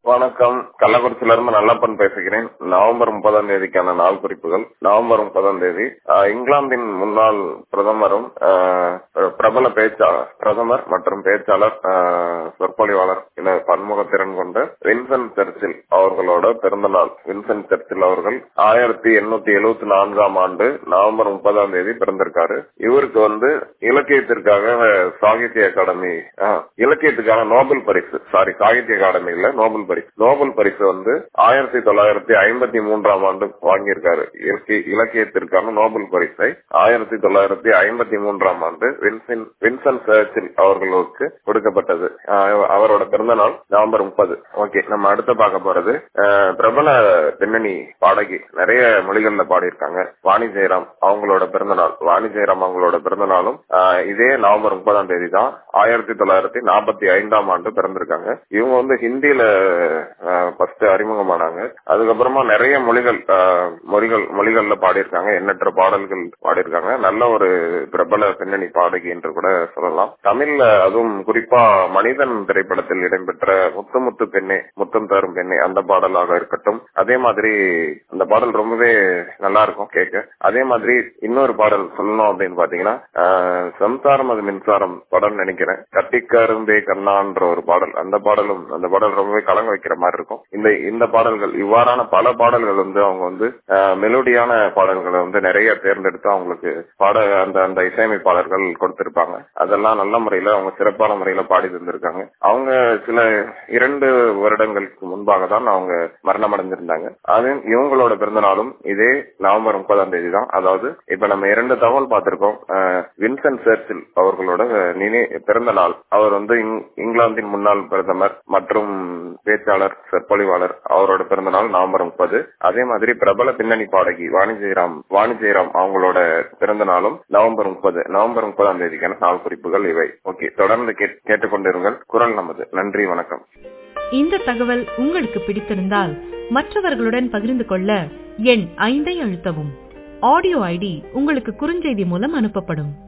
வணக்கம் கள்ளக்குறிச்சியில இருந்து நல்லப்பன் பேசுகிறேன் நவம்பர் முப்பதாம் தேதிக்கான நாள் குறிப்புகள் நவம்பர் முப்பதாம் தேதி ஆஹ், இங்கிலாந்தின் முன்னாள் பிரதமரும் ஆஹ், பிரபல பேச்சாளர் பிரதமர் மற்றும் பேச்சாளர் ஆஹ், சொற்பொழிவாளர் என பன்முகத்திறன் கொண்ட வின்சென்ட் சர்ச்சில் அவர்களோட பிறந்த நாள் வின்சென்ட் சர்ச்சில் அவர்கள் ஆயிரத்தி எண்ணூத்தி எழுபத்தி நான்காம் ஆண்டு நவம்பர் முப்பதாம் தேதி பிறந்திருக்காரு இவருக்கு வந்து இலக்கியத்திற்காக சாகித்ய அகாடமி ஆஹ், இலக்கியத்துக்கான நோபல் பரிசு சாரி சாகித்ய அகாடமி இல்ல நோபல் பரிசு நோபல் பரிசு வந்து ஆயிரத்தி தொள்ளாயிரத்தி ஐம்பத்தி மூன்றாம் ஆண்டு வாங்கியிருக்காரு இலக்கிய- இலக்கியத்திற்கான நோபல் பரிசை ஆயிரத்தி தொள்ளாயிரத்தி ஐம்பத்தி மூன்றாம் ஆண்டு வின்சென்ட் வின்சென்ட் சர்ச்சில் அவர்களுக்கு கொடுக்கப்பட்டது ஆஹ், அவரோட பிறந்த நாள் நவம்பர் முப்பது ஓகே நம்ம அடுத்து பார்க்க போறது ஆஹ், பிரபல பின்னணி பாடகி நிறைய மொழிகள்ல பாடியிருக்காங்க வாணி ஜெயராம் அவங்களோட பிறந்த நாள் வாணி ஜெயராம் அவங்களோட பிறந்த நாளும் ஆஹ், இதே நவம்பர் முப்பதாம் தேதி தான் ஆயிரத்தி தொள்ளாயிரத்தி நாற்பத்தி ஐந்தாம் ஆண்டு பிறந்திருக்காங்க இவங்க வந்து ஹிந்தியில ஃபர்ஸ்ட் அறிமுகமானாங்க அதுக்கப்புறமா நிறைய மொழிகள் ஆஹ், மொழிகள் மொழிகள்ல பாடியிருக்காங்க எண்ணற்ற பாடல்கள் பாடியிருக்காங்க நல்ல ஒரு பிரபல பின்னணி பாடகி என்று கூட சொல்லலாம் தமிழ்ல அதுவும் குறிப்பா மனிதன் திரைப்படத்தில் இடம்பெற்ற முத்து முத்து பெண்ணே முத்தம் தரும் பெண்ணே அந்த பாடலாக இருக்கட்டும் அதே மாதிரி அந்த பாடல் ரொம்பவே நல்லா இருக்கும் கேட்க அதே மாதிரி இன்னொரு பாடல் சொல்லணும் அப்படின்னு பாத்தீங்கன்னா ஆஹ், சம்சாரம் அது மின்சாரம் படம் நினைக்கிறேன் கட்டிக்கரும்பே கண்ணான்ற ஒரு பாடல் அந்த பாடலும் அந்த பாடல் ரொம்பவே கலங்க வைக்கிற மாதிரி இருக்கும் இந்த இந்த பாடல்கள் இவ்வாறான பல பாடல்கள் வந்து அவங்க வந்து ஆஹ், மெலோடியான பாடல்களை வந்து நிறைய தேர்ந்தெடுத்து அவங்களுக்கு பாட அந்த அந்த இசையமைப்பாளர்கள் கொடுத்திருப்பாங்க அதெல்லாம் நல்ல முறையில அவங்க சிறப்பான முறையில பாடி தந்திருக்காங்க அவங்க சில இரண்டு வருடங்களுக்கு முன்பாக தான் அவங்க மரணம் அடைஞ்சிருந்தாங்க அது இவங்களோட பிறந்த நாளும் இதே நவம்பர் முப்பதாம் தேதி தான் அதாவது இப்ப நம்ம இரண்டு தகவல் பார்த்திருக்கோம் ஆஹ், வின்சென்ட் சர்ச்சில் அவர்களோட நினை பிறந்த நாள் அவர் வந்து இங்- இங்கிலாந்தின் முன்னாள் பிரதமர் மற்றும் பேச்சாளர் சொற்பொழிவாளர் அவரோட பிறந்த நாள் நவம்பர் முப்பது அதே மாதிரி பிரபல பின்னணி பாடகி வாணி ஜெயராம் வாணி ஜெயராம் அவங்களோட பிறந்த நாளும் நவம்பர் முப்பது நவம்பர் முப்பதாம் தேதிக்கான நாள் குறிப்புகள் இவை ஓகே தொடர்ந்து கேட்- கேட்டுக்கொண்டிருங்கள் குரல் நமது நன்றி வணக்கம் இந்த தகவல் உங்களுக்கு பிடித்திருந்தால் மற்றவர்களுடன் பகிர்ந்து கொள்ள எண் ஐந்தை அழுத்தவும் ஆடியோ ஐடி உங்களுக்கு குறுஞ்செய்தி மூலம் அனுப்பப்படும்